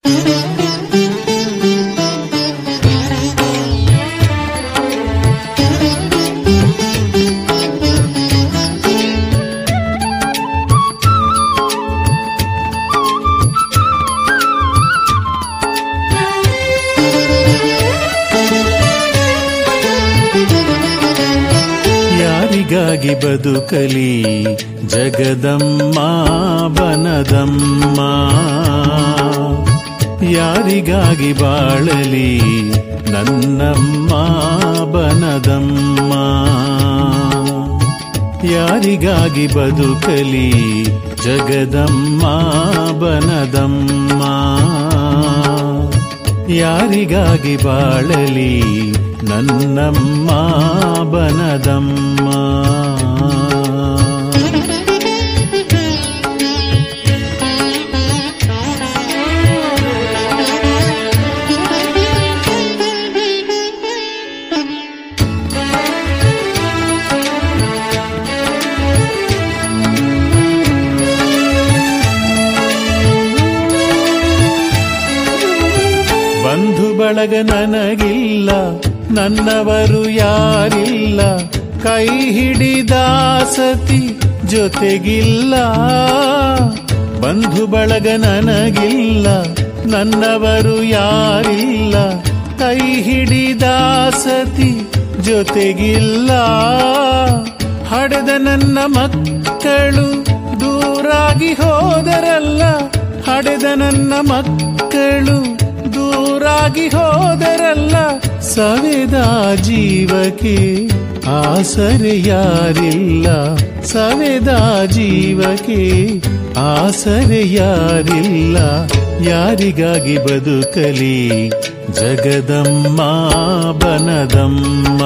ಯಾರಿಗಾಗಿ ಬದುಕಲಿ ಜಗದಮ್ಮ ಬನದಮ್ಮ ಯಾರಿಗಾಗಿ ಬಾಳಲಿ ನನ್ನಮ್ಮ ಬನದಮ್ಮ ಯಾರಿಗಾಗಿ ಬದುಕಲಿ ಜಗದಮ್ಮ ಬನದಮ್ಮ ಯಾರಿಗಾಗಿ ಬಾಳಲಿ ನನ್ನಮ್ಮ ಬನದಮ್ಮ ಬಂಧು ಬಳಗ ನನಗಿಲ್ಲ ನನ್ನವರು ಯಾರಿಲ್ಲ ಕೈ ಹಿಡಿದ ಸತಿ ಜೊತೆಗಿಲ್ಲ ಬಂಧು ಬಳಗ ನನಗಿಲ್ಲ ನನ್ನವರು ಯಾರಿಲ್ಲ ಕೈ ಹಿಡಿದ ಸತಿ ಜೊತೆಗಿಲ್ಲ ಹಡೆದ ನನ್ನ ಮಕ್ಕಳು ದೂರಾಗಿ ಹೋದರಲ್ಲ ಹಡೆದ ನನ್ನ ಮಕ್ಕಳು ದೂರಾಗಿ ಹೋದರಲ್ಲ ಸವೆದ ಜೀವಕ್ಕೆ ಆಸರೆ ಯಾರಿಲ್ಲ ಸವೆದ ಜೀವಕ್ಕೆ ಆಸರೆ ಯಾರಿಲ್ಲ ಯಾರಿಗಾಗಿ ಬದುಕಲಿ ಜಗದಮ್ಮ ಬನದಮ್ಮ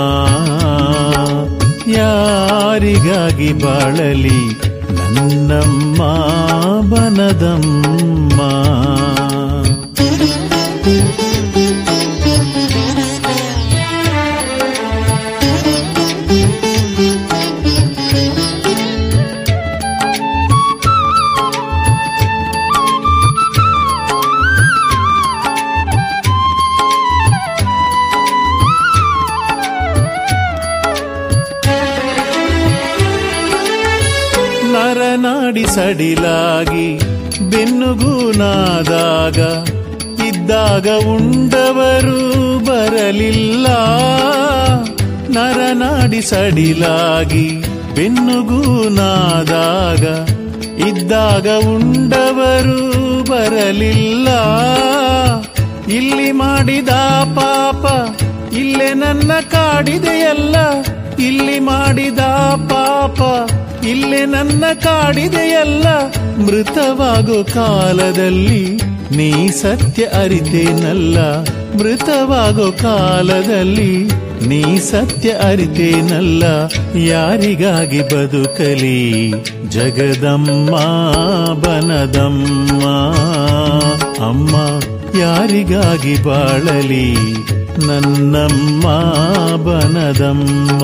ಯಾರಿಗಾಗಿ ಬಾಳಲಿ ನನ್ನಮ್ಮ ಬನದಮ್ಮ ನರನಾಡಿ ಸಡಿಲಾಗಿ ಬೆನ್ನುಗೂನಾದಾಗ ಇದ್ದಾಗ ಉಂಡವರು ಬರಲಿಲ್ಲ ನರನಾಡಿ ಸಡಿಲಾಗಿ ಬೆನ್ನುಗೂನಾದಾಗ ಇದ್ದಾಗ ಉಂಡವರು ಬರಲಿಲ್ಲ ಇಲ್ಲಿ ಮಾಡಿದ ಪಾಪ ಇಲ್ಲೇ ನನ್ನ ಕಾಡಿದೆಯಲ್ಲ ಇಲ್ಲಿ ಮಾಡಿದ ಪಾಪ ಇಲ್ಲೇ ನನ್ನ ಕಾಡಿದೆಯಲ್ಲ ಮೃತವಾಗೋ ಕಾಲದಲ್ಲಿ ನೀ ಸತ್ಯ ಅರಿತೇನಲ್ಲ ಮೃತವಾಗೋ ಕಾಲದಲ್ಲಿ ನೀ ಸತ್ಯ ಅರಿತೇನಲ್ಲ ಯಾರಿಗಾಗಿ ಬದುಕಲಿ ಜಗದಮ್ಮ ಬನದಮ್ಮ ಅಮ್ಮ ಯಾರಿಗಾಗಿ ಬಾಳಲಿ ನನ್ನಮ್ಮ ಬನದಮ್ಮ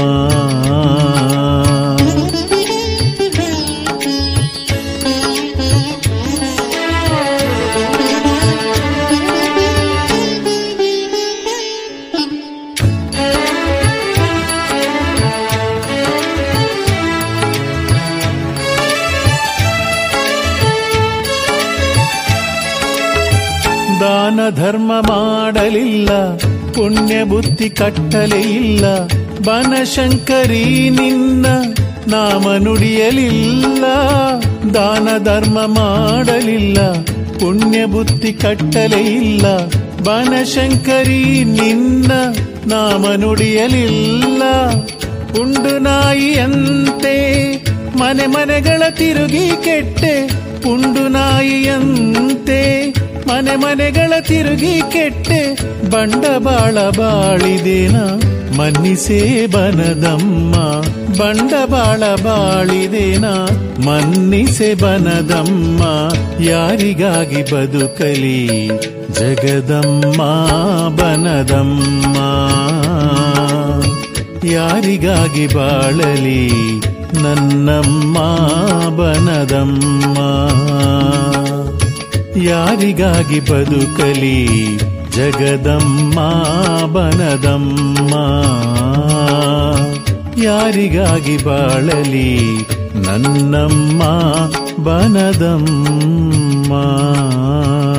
ದಾನ ಧರ್ಮ ಮಾಡಲಿಲ್ಲ ಪುಣ್ಯ ಬುದ್ಧಿ ಕಟ್ಟಲೇ ಇಲ್ಲ ಬನಶಂಕರಿ ನಿನ್ನ ನಾಮ ನುಡಿಯಲಿಲ್ಲ ದಾನ ಧರ್ಮ ಮಾಡಲಿಲ್ಲ ಪುಣ್ಯ ಬುದ್ಧಿ ಕಟ್ಟಲೇ ಇಲ್ಲ ಬನಶಂಕರಿ ನಿನ್ನ ನಾಮ ನುಡಿಯಲಿಲ್ಲ ಉಂಡು ನಾಯಿಯಂತೆ ಮನೆ ಮನೆಗಳ ತಿರುಗಿ ಕೆಟ್ಟೆ ಪುಂಡು ನಾಯಿಯಂತೆ ಮನೆ ಮನೆಗಳ ತಿರುಗಿ ಕೆಟ್ಟೆ ಬಂಡವಾಳ ಬಾಳಿದೇನ ಮನ್ನಿಸೇ ಬನದಮ್ಮ ಬಂಡವಾಳ ಬಾಳಿದೇನ ಮನ್ನಿಸೆ ಬನದಮ್ಮ ಯಾರಿಗಾಗಿ ಬದುಕಲಿ ಜಗದಮ್ಮ ಬನದಮ್ಮ ಯಾರಿಗಾಗಿ ಬಾಳಲಿ ನನ್ನಮ್ಮ ಬನದಮ್ಮ ಯಾರಿಗಾಗಿ ಬದುಕಲಿ ಜಗದಮ್ಮ ಬನದಮ್ಮ ಯಾರಿಗಾಗಿ ಬಾಳಲಿ ನನ್ನಮ್ಮ ಬನದಮ್ಮ